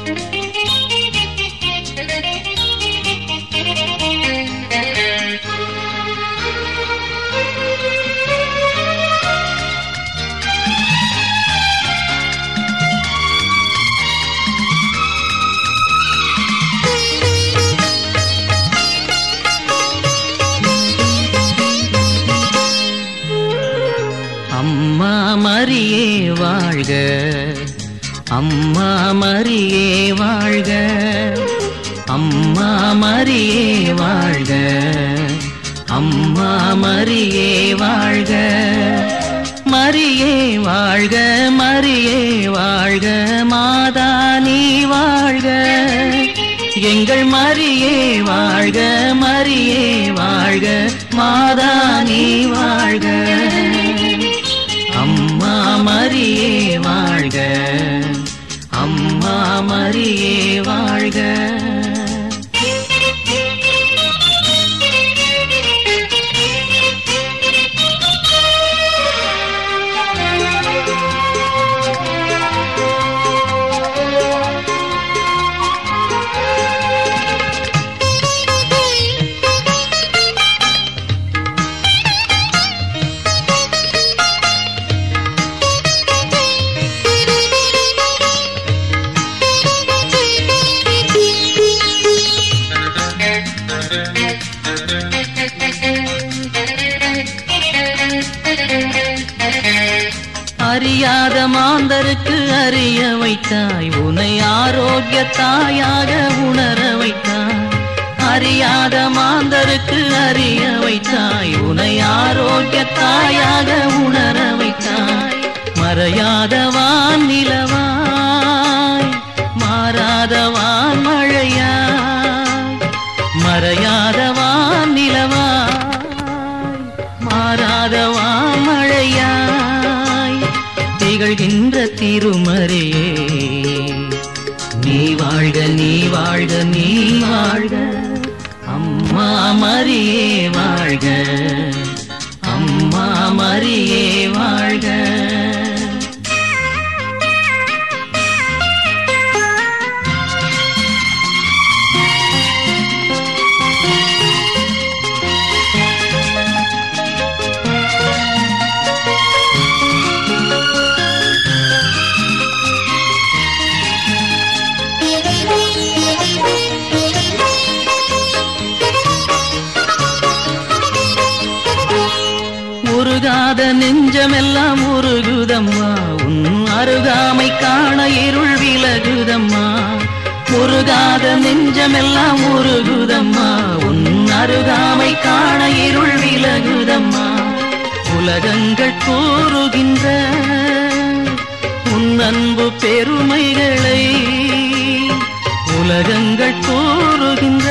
அம்மா மரியே வாழ்க அம்மா மரியே வாழ்க அம்மா மரியே வாழ்க அம்மா மரியே வாழ்க மரியே வாழ்க மரியே வாழ்க மாதா நீ வாழ்க எங்கள் மரியே வாழ்க மரியே வாழ்க மாதா நீ வாழ்க அம்மா மரியே வாழ்க அம்மா மரியே வாழ்க அறியாத மாந்தருக்கு அறிய வைத்தாய் உனை ஆரோக்கிய தாயாக உணர வைத்தாய் அறியாத மாந்தருக்கு அறிய வைத்தாய் உனை ஆரோக்கிய தாயாக உணர வைத்தாய் மறையாத வான் நிலவாய் மாறாத வான் மழையாய் மறையாத வான் நிலவாய் மாறாத வான் மழையாய் திகழ்கின்ற திருமறையே நீ வாழ்க நீ வாழ்க நீ வாழ்க அம்மா மரியே வாழ்க அம்மா மரியே வாழ்க உருகாத நெஞ்சமெல்லாம் உருகுதம்மா உன் அருகாமை காண இருள் விலகுதம்மா உருகாத நெஞ்சமெல்லாம் உருகுதம்மா உன் அருகாமை காண இருள் விலகுதம்மா உலகங்கள் கூறுகின்ற உன் அன்பு பெருமைகளை உலகங்கள் கூறுகின்ற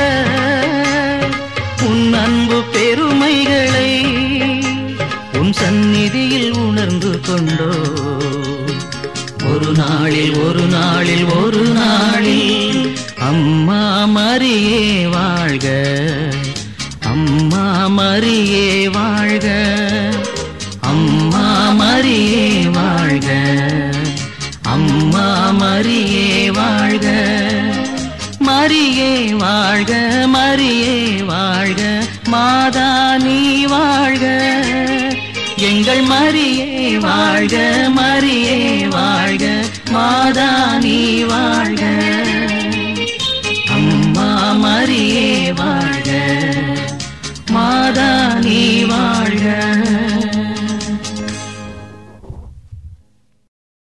உன் அன்பு பெருமைகளை உன் சந்நிதியில் உணர்ந்து கொண்டோ ஒரு நாளில் ஒரு நாளில் ஒரு நாளில் அம்மா மரியே வாழ்க அம்மா மரியே வாழ்க அம்மா மரியே வாழ்க அம்மா மரியே வாழ்க மரியே வாழ்க மரியே வாழ்க மாதா நீ வாழ்க எங்கள் மரியே வாழ்க மரியே வாழ்க மாதா நீ வாழ்க